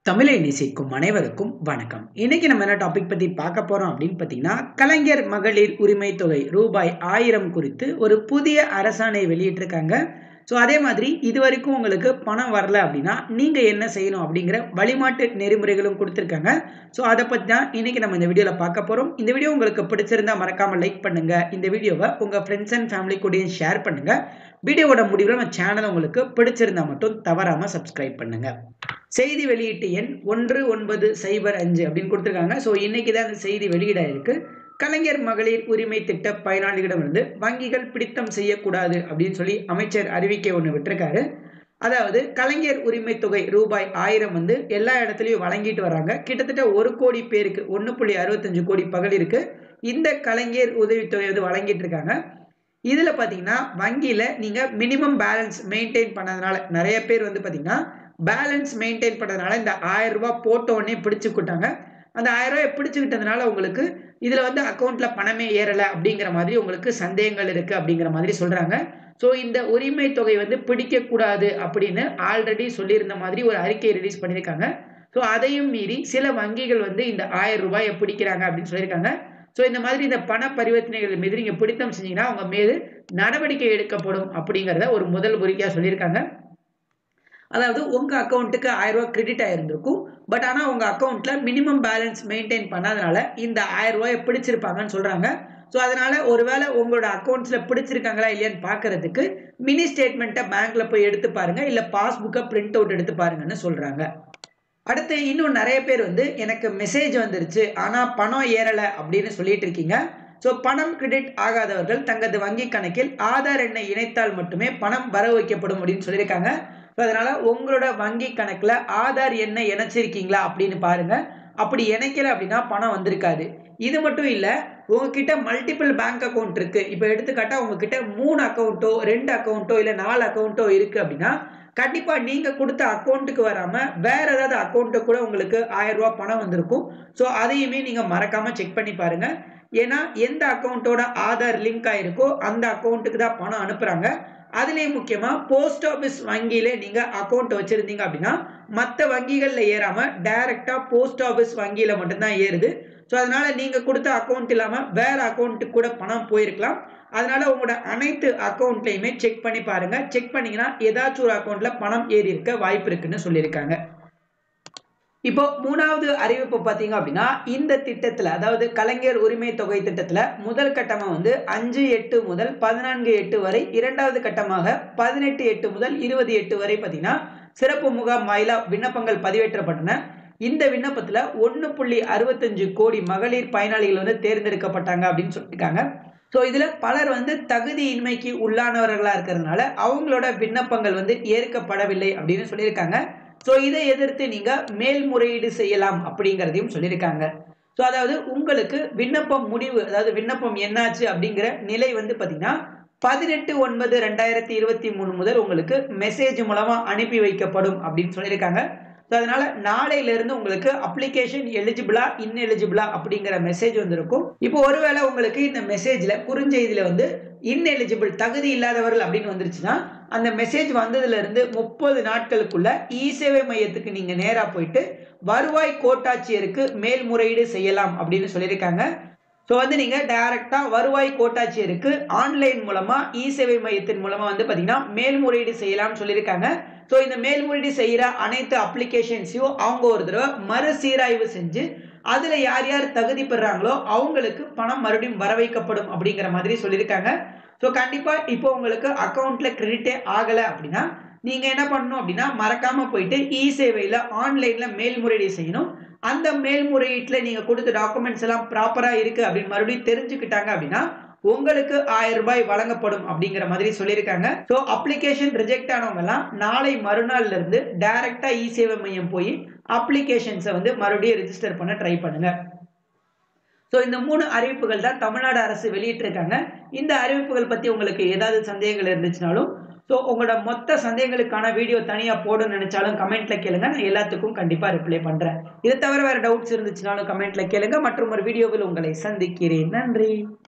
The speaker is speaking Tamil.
தமிழை நேசிக்கும் அனைவருக்கும் வணக்கம் இன்னைக்கு நம்ம என்ன டாபிக் பத்தி பார்க்க போறோம் அப்படின்னு பார்த்தீங்கன்னா கலைஞர் மகளிர் உரிமை தொகை ரூபாய் ஆயிரம் குறித்து ஒரு புதிய அரசாணை வெளியிட்டிருக்காங்க ஸோ அதே மாதிரி இது வரைக்கும் உங்களுக்கு பணம் வரல அப்படின்னா நீங்க என்ன செய்யணும் அப்படிங்கிற வழிமாட்டு நெறிமுறைகளும் கொடுத்துருக்காங்க ஸோ அதை பற்றி தான் இன்னைக்கு நம்ம இந்த வீடியோவில் பார்க்க போறோம் இந்த வீடியோ உங்களுக்கு பிடிச்சிருந்தா மறக்காம லைக் பண்ணுங்க இந்த வீடியோவை உங்க ஃப்ரெண்ட்ஸ் அண்ட் ஃபேமிலி கூடயும் ஷேர் பண்ணுங்க வீடியோவோட முடிவில் நம்ம சேனல் உங்களுக்கு பிடிச்சிருந்தா மட்டும் தவறாம சப்ஸ்கிரைப் பண்ணுங்க செய்தி வெளியீட்டு எண் ஒன்று ஒன்பது சைபர் அஞ்சு அப்படின்னு கொடுத்துருக்காங்க ஸோ இன்னைக்கு தான் அந்த செய்தி வெளியிடாயிருக்கு கலைஞர் மகளிர் உரிமை திட்ட பயனாளிகளிடமிருந்து வங்கிகள் பிடித்தம் செய்யக்கூடாது அப்படின்னு சொல்லி அமைச்சர் அறிவிக்கை ஒன்று விட்டிருக்காரு அதாவது கலைஞர் உரிமை தொகை ரூபாய் ஆயிரம் வந்து எல்லா இடத்துலையும் வழங்கிட்டு வராங்க கிட்டத்தட்ட ஒரு கோடி பேருக்கு ஒன்று புள்ளி அறுபத்தஞ்சு கோடி பகல் இருக்கு இந்த கலைஞர் உதவித்தொகை வந்து வழங்கிட்டு இருக்காங்க இதில் பார்த்தீங்கன்னா வங்கியில் நீங்கள் மினிமம் பேலன்ஸ் மெயின்டைன் பண்ணதுனால நிறைய பேர் வந்து பார்த்தீங்கன்னா பேலன்ஸ் மெயின்டைன் பண்ணுறதுனால இந்த ஆயிரம் ரூபாய் போட்ட உடனே பிடிச்சுக்கிட்டாங்க அந்த ஆயிரம் ரூபாய் பிடிச்சுக்கிட்டதுனால உங்களுக்கு இதில் வந்து அக்கௌண்ட்டில் பணமே ஏறலை அப்படிங்கிற மாதிரி உங்களுக்கு சந்தேகங்கள் இருக்குது அப்படிங்கிற மாதிரி சொல்கிறாங்க ஸோ இந்த உரிமை தொகை வந்து பிடிக்கக்கூடாது அப்படின்னு ஆல்ரெடி சொல்லியிருந்த மாதிரி ஒரு அறிக்கை ரிலீஸ் பண்ணியிருக்காங்க ஸோ அதையும் மீறி சில வங்கிகள் வந்து இந்த ஆயிரம் ரூபாயை பிடிக்கிறாங்க அப்படின்னு சொல்லியிருக்காங்க ஸோ இந்த மாதிரி இந்த பண பரிவர்த்தனைகள் மீது நீங்கள் பிடித்தம் செஞ்சீங்கன்னா அவங்க மீது நடவடிக்கை எடுக்கப்படும் அப்படிங்கிறத ஒரு முதல் குறிக்கையாக சொல்லியிருக்காங்க அதாவது உங்கள் அக்கௌண்ட்டுக்கு ஆயிரம் ரூபாய் கிரெடிட் ஆயிருந்திருக்கும் பட் ஆனால் உங்கள் அக்கௌண்ட்டில் மினிமம் பேலன்ஸ் மெயின்டைன் பண்ணாதனால இந்த ஆயிரம் ரூபாயை பிடிச்சிருப்பாங்கன்னு சொல்கிறாங்க ஸோ அதனால் ஒருவேளை உங்களோட அக்கௌண்ட்ஸில் பிடிச்சிருக்காங்களா இல்லையான்னு பார்க்கறதுக்கு மினி ஸ்டேட்மெண்ட்டை பேங்க்கில் போய் எடுத்து பாருங்கள் இல்லை பாஸ்புக்கை பிரிண்ட் அவுட் எடுத்து பாருங்கன்னு சொல்கிறாங்க அடுத்து இன்னும் நிறைய பேர் வந்து எனக்கு மெசேஜ் வந்துருச்சு ஆனால் பணம் ஏறலை அப்படின்னு சொல்லிட்டு இருக்கீங்க ஸோ பணம் கிரெடிட் ஆகாதவர்கள் தங்களது வங்கி கணக்கில் ஆதார் எண்ணை இணைத்தால் மட்டுமே பணம் வர வைக்கப்படும் அப்படின்னு சொல்லியிருக்காங்க ஸோ அதனால உங்களோட வங்கி கணக்கில் ஆதார் எண்ணை இணைச்சிருக்கீங்களா அப்படின்னு பாருங்க அப்படி இணைக்கல அப்படின்னா பணம் வந்திருக்காது இது மட்டும் இல்லை உங்ககிட்ட மல்டிபிள் பேங்க் அக்கௌண்ட் இருக்கு இப்போ எடுத்துக்காட்டா உங்ககிட்ட மூணு அக்கௌண்ட்டோ ரெண்டு அக்கௌண்ட்டோ இல்லை நாலு அக்கௌண்ட்டோ இருக்கு அப்படின்னா கண்டிப்பா நீங்க கொடுத்த அக்கௌண்ட்டுக்கு வராம வேற ஏதாவது அக்கௌண்ட்டு கூட உங்களுக்கு ஆயிரம் ரூபாய் பணம் வந்திருக்கும் ஸோ அதையுமே நீங்க மறக்காம செக் பண்ணி பாருங்க ஏன்னா எந்த அக்கௌண்ட்டோட ஆதார் லிங்க் ஆயிருக்கோ அந்த அக்கௌண்ட்டுக்கு தான் பணம் அனுப்புறாங்க அதுலேயும் முக்கியமாக போஸ்ட் ஆஃபீஸ் வங்கியில நீங்கள் அக்கௌண்ட் வச்சுருந்தீங்க அப்படின்னா மற்ற வங்கிகளில் ஏறாமல் டைரெக்டாக போஸ்ட் ஆஃபீஸ் வங்கியில் மட்டும்தான் ஏறுது ஸோ அதனால நீங்கள் கொடுத்த அக்கௌண்ட் இல்லாமல் வேற அக்கௌண்ட்டுக்கு கூட பணம் போயிருக்கலாம் அதனால உங்களோட அனைத்து அக்கௌண்ட்லையுமே செக் பண்ணி பாருங்க செக் பண்ணீங்கன்னா ஏதாச்சும் ஒரு அக்கௌண்ட்ல பணம் ஏறி இருக்க வாய்ப்பு இருக்குன்னு சொல்லியிருக்காங்க இப்போ மூணாவது அறிவிப்பு பார்த்தீங்க அப்படின்னா இந்த திட்டத்தில் அதாவது கலைஞர் உரிமை தொகை திட்டத்தில் முதல் கட்டமாக வந்து அஞ்சு எட்டு முதல் பதினான்கு எட்டு வரை இரண்டாவது கட்டமாக பதினெட்டு எட்டு முதல் இருபது எட்டு வரை பார்த்தீங்கன்னா சிறப்பு முகாம் வாயிலா விண்ணப்பங்கள் பதிவேற்றப்பட்டன இந்த விண்ணப்பத்தில் ஒன்று புள்ளி அறுபத்தஞ்சு கோடி மகளிர் பயனாளிகள் வந்து தேர்ந்தெடுக்கப்பட்டாங்க அப்படின்னு சொல்லியிருக்காங்க ஸோ இதில் பலர் வந்து தகுதியின்மைக்கு உள்ளானவர்களாக இருக்கிறதுனால அவங்களோட விண்ணப்பங்கள் வந்து ஏற்கப்படவில்லை அப்படின்னு சொல்லியிருக்காங்க ஸோ இதை எதிர்த்து நீங்கள் மேல்முறையீடு செய்யலாம் அப்படிங்கிறதையும் சொல்லியிருக்காங்க ஸோ அதாவது உங்களுக்கு விண்ணப்பம் முடிவு அதாவது விண்ணப்பம் என்னாச்சு அப்படிங்கிற நிலை வந்து பார்த்தீங்கன்னா பதினெட்டு ஒன்பது ரெண்டாயிரத்தி இருபத்தி மூணு முதல் உங்களுக்கு மெசேஜ் மூலமாக அனுப்பி வைக்கப்படும் அப்படின்னு சொல்லியிருக்காங்க ஸோ அதனால நாளையிலிருந்து உங்களுக்கு அப்ளிகேஷன் எலிஜிபிளா இன்எலிஜிபிளா அப்படிங்கிற மெசேஜ் வந்திருக்கும் இப்போ ஒருவேளை உங்களுக்கு இந்த மெசேஜ்ல குறுஞ்செய்தியில வந்து இன்எலிஜிபிள் தகுதி இல்லாதவர்கள் அப்படின்னு வந்துருச்சுன்னா அந்த மெசேஜ் வந்ததுல இருந்து முப்பது நாட்களுக்குள்ள இ சேவை மையத்துக்கு நீங்க நேரா போயிட்டு வருவாய் கோட்டாட்சியருக்கு மேல்முறையீடு செய்யலாம் அப்படின்னு சொல்லியிருக்காங்க ஸோ வந்து நீங்கள் டைரெக்டாக வருவாய் கோட்டாட்சியருக்கு ஆன்லைன் மூலமாக இ சேவை மையத்தின் மூலமாக வந்து பார்த்தீங்கன்னா மேல்முறையீடு செய்யலாம்னு சொல்லியிருக்காங்க ஸோ இந்த மேல்முறையீடு செய்கிற அனைத்து அப்ளிகேஷன்ஸையும் அவங்க ஒரு தடவை மறுசீராய்வு செஞ்சு அதில் யார் யார் தகுதி பெறாங்களோ அவங்களுக்கு பணம் மறுபடியும் வர வைக்கப்படும் அப்படிங்கிற மாதிரி சொல்லியிருக்காங்க ஸோ கண்டிப்பாக இப்போ உங்களுக்கு அக்கௌண்ட்டில் கிரெடிட்டே ஆகலை அப்படின்னா நீங்கள் என்ன பண்ணணும் அப்படின்னா மறக்காமல் போயிட்டு இ சேவையில் ஆன்லைனில் மேல்முறையீடு செய்யணும் அந்த மேல்முறையீட்டில் நீங்கள் கொடுத்த டாக்குமெண்ட்ஸ் எல்லாம் ப்ராப்பராக இருக்குது அப்படின்னு மறுபடியும் தெரிஞ்சுக்கிட்டாங்க அப்படின்னா உங்களுக்கு ஆயிரம் ரூபாய் வழங்கப்படும் அப்படிங்கிற மாதிரி சொல்லியிருக்காங்க ஸோ அப்ளிகேஷன் ரிஜெக்ட் ஆனவங்க எல்லாம் நாளை மறுநாள்ல இருந்து டைரக்டா இ சேவை மையம் போய் அப்ளிகேஷன்ஸை வந்து மறுபடியும் ரிஜிஸ்டர் பண்ண ட்ரை பண்ணுங்க ஸோ இந்த மூணு அறிவிப்புகள் தான் தமிழ்நாடு அரசு வெளியிட்டிருக்காங்க இந்த அறிவிப்புகள் பற்றி உங்களுக்கு ஏதாவது சந்தேகங்கள் இருந்துச்சுனாலும் ஸோ உங்களோட மொத்த சந்தேகங்களுக்கான வீடியோ தனியாக போடணும்னு நினைச்சாலும் கமெண்ட்ல கேளுங்க நான் எல்லாத்துக்கும் கண்டிப்பாக ரிப்ளை பண்ணுறேன் இதை தவிர வேறு டவுட்ஸ் இருந்துச்சுனாலும் கமெண்ட்ல கேளுங்க மற்றும் ஒரு வீடியோவில் உங்களை சந்திக்கிறேன் நன்றி